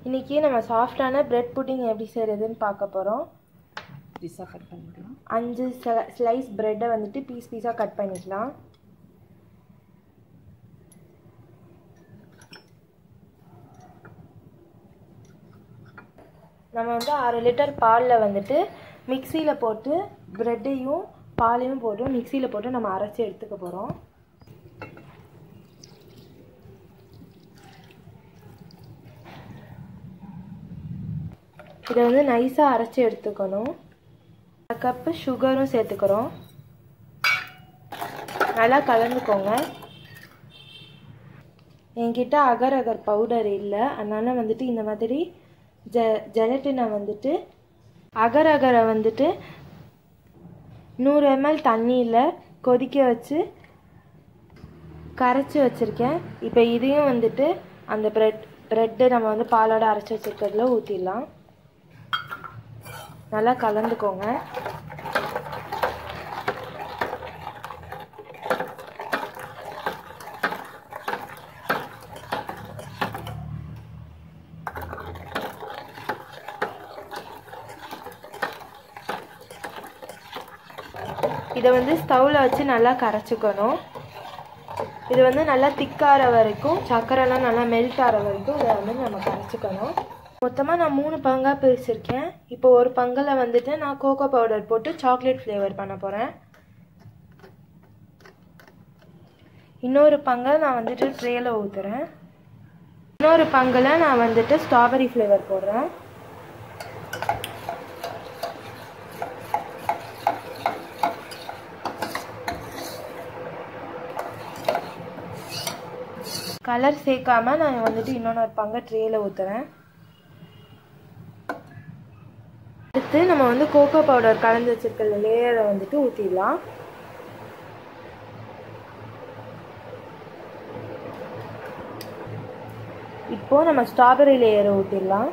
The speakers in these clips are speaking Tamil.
இன்றைக்கி நம்ம சாஃப்டான பிரெட் புட்டிங் எப்படி செய்கிறதுன்னு பார்க்க போகிறோம் பீஸாக கட் பண்ணிக்கலாம் அஞ்சு ஸ்லைஸ் ப்ரெட்டை வந்துட்டு பீஸ் பீஸாக கட் பண்ணிக்கலாம் நம்ம வந்து அரை லிட்டர் பாலில் வந்துட்டு மிக்சியில் போட்டு ப்ரெட்டையும் பாலையும் போட்டு மிக்சியில் போட்டு நம்ம அரைச்சி எடுத்துக்க போகிறோம் இதை வந்து நைஸாக அரைச்சி எடுத்துக்கணும் அரை கப்பு சுகரும் சேர்த்துக்கிறோம் நல்லா கலந்துக்கோங்க என்கிட்ட அகர் அகர் பவுடர் இல்லை அதனால் வந்துட்டு இந்த மாதிரி ஜ ஜெலட்டினை வந்துட்டு அகர் அகரை வந்துட்டு நூறு எம்எல் தண்ணியில் கொதிக்க வச்சு கரைச்சி வச்சுருக்கேன் இப்போ இதையும் வந்துட்டு அந்த ப்ரெட் ப்ரெட்டு நம்ம வந்து பாலோட அரைச்சி வச்சுருக்கிறதுல ஊற்றிடலாம் நல்லா கலந்துக்கோங்க இதை வந்து ஸ்டவ்வில் வச்சு நல்லா கரைச்சிக்கணும் இது வந்து நல்லா திக்கார வரைக்கும் சர்க்கரைலாம் நல்லா மெல்ட் ஆகிற வரைக்கும் இதை வந்து நம்ம கரைச்சிக்கணும் மொத்தமாக நான் மூணு பங்காக பிரிச்சிருக்கேன் இப்போ ஒரு பங்கில் வந்துட்டு நான் கோகோ பவுடர் போட்டு சாக்லேட் ஃப்ளேவர் பண்ண போகிறேன் இன்னொரு பங்கை நான் வந்துட்டு ட்ரேயில் ஊற்றுறேன் இன்னொரு பங்கில் நான் வந்துட்டு ஸ்ட்ராபெரி ஃப்ளேவர் போடுறேன் கலர் சேர்க்காம நான் வந்துட்டு இன்னொன்று ஒரு பங்கை ட்ரேயில் ஊற்றுறேன் அடுத்து நம்ம வந்து கோகோ பவுடர் கலந்து வச்சிருக்க லேயரை வந்துட்டு ஊற்றிடலாம் இப்போ நம்ம ஸ்ட்ராபெரி லேயரை ஊற்றிடலாம்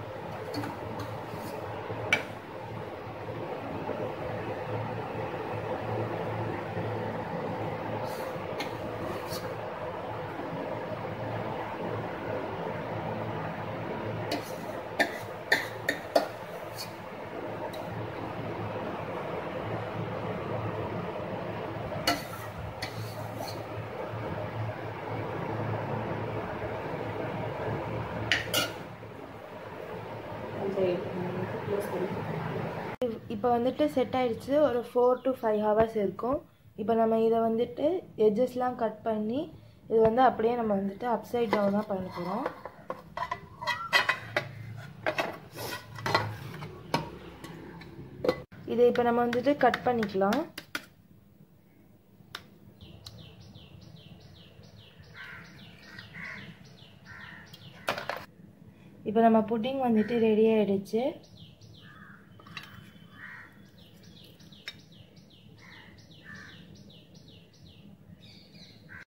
இப்போ வந்துட்டு செட் ஆயிடுச்சு ஒரு ஃபோர் டு ஃபைவ் ஹவர்ஸ் இருக்கும் இப்போ நம்ம இதை வந்துட்டு எட்ஜஸ்லாம் கட் பண்ணி இது வந்து அப்படியே நம்ம வந்துட்டு அப்சைட் டவுனாக பண்ண போகிறோம் இதை இப்போ நம்ம வந்துட்டு கட் பண்ணிக்கலாம் இப்போ நம்ம புட்டிங் வந்துட்டு ரெடி ஆகிடுச்சு